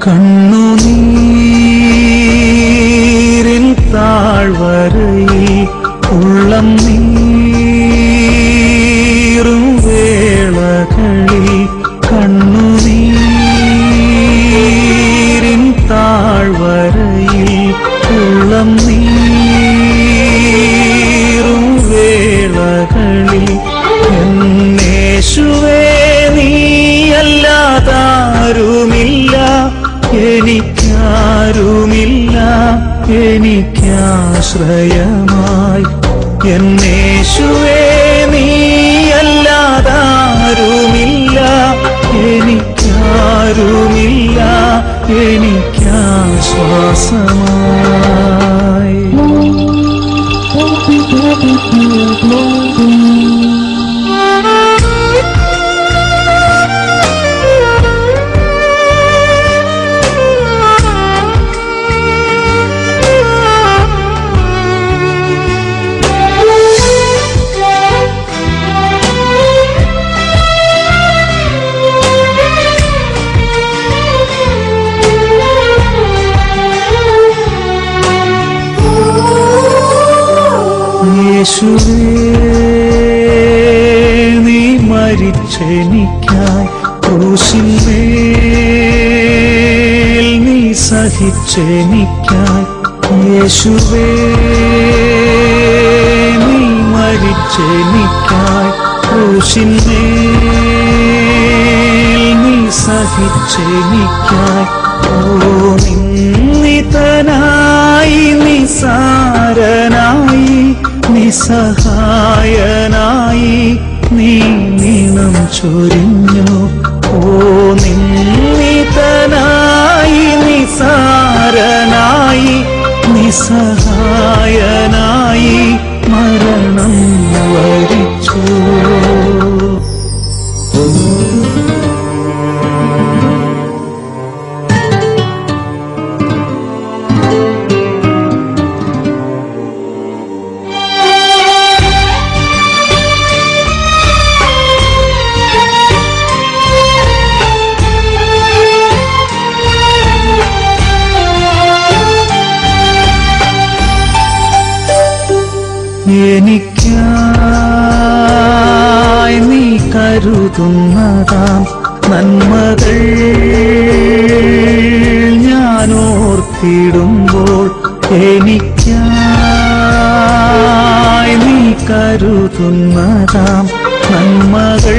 കണ്ണുനീരിൻ താഴ്വരയിൽ ഉള്ളം നീറും വേളകളിൽ കണ്ണുനീരിൻ താഴ്വരയിൽ ഉള്ളം നീറും വേളകളിൽ എന്നേശുവേ നീയല്ലാതാരുമില്ല എനിക്കാരുമില്ല എനിക്കാശ്രയമായി എന്നേശുവേ നീയല്ലാതാരുമില്ല എനിക്കാരുമില്ല എനിക്കാശ്വാസമായി യേശുവേ നീ മരിച്ചെനിക്കായി ക്രൂശിന്മേൽ നീ സഹിച്ചെനിക്കായി യേശുവേ നീ മരിച്ചെനിക്കായി ക്രൂശിന്മേൽ നീ സഹിച്ചെനിക്കായി ഓ നിന്നിതനായി നിസാരനായി നിസ്സഹായനായി നീ നീണം ചൊരിഞ്ഞു ഓ നിന്നിതനായി നിസാരനായി നിസ്സഹായനായി മരണം വരിച്ചു എനിക്കായി നീ കരുതുന്നതാം നന്മകൾ ഞാൻ ഓർത്തിടുമ്പോൾ എനിക്കായി നീ കരുതുന്നതാം നന്മകൾ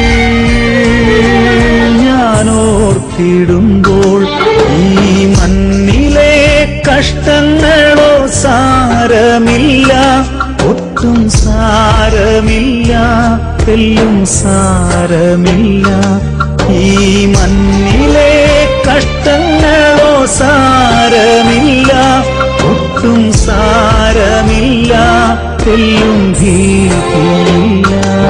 ഞാൻ ഓർത്തിടുമ്പോൾ ഈ മണ്ണിലെ കഷ്ടങ്ങളോ സാരമില്ല ഒട്ടും സാരമില്ല തെല്ലും സാരമില്ല ഈ മണ്ണിലെ കഷ്ടങ്ങളോ സാരമില്ല ഒട്ടും സാരമില്ല തെല്ലും ഭീതിയില്ല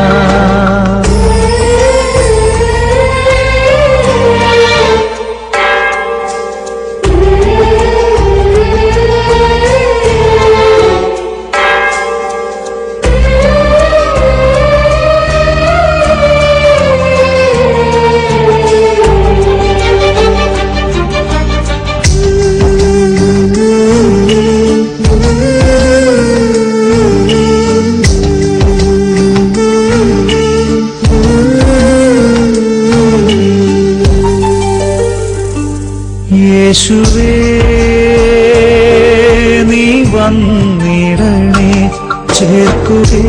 യേശുവേ നീ വന്നിടണേ ചേർക്കുകേ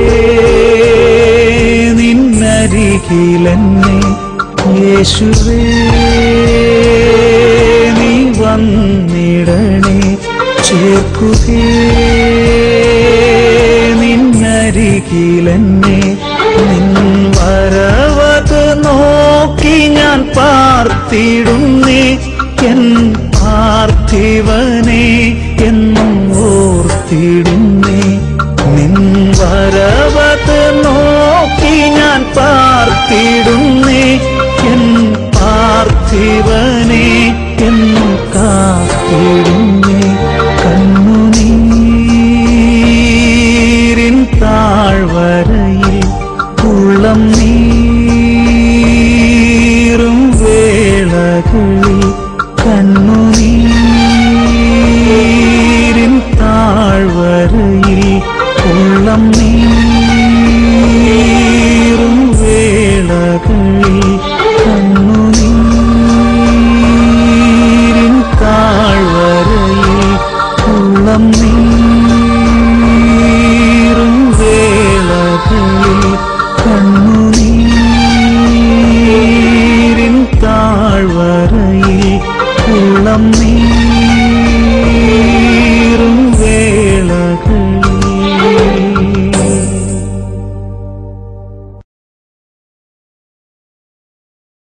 നിന്നരികിലെന്നെ യേശുവേ നീ വന്നിടണേ ചേർക്കുകേ നിന്നരികിലെന്നെ നിൻ വരവത് നോക്കി ഞാൻ പാർത്തിടുന്നേ എൻ പാർത്ഥിവനെ എന്നും ഓർത്തിടുന്നേ നിൻ വരവത് നോക്കി ഞാൻ പാർത്തിടും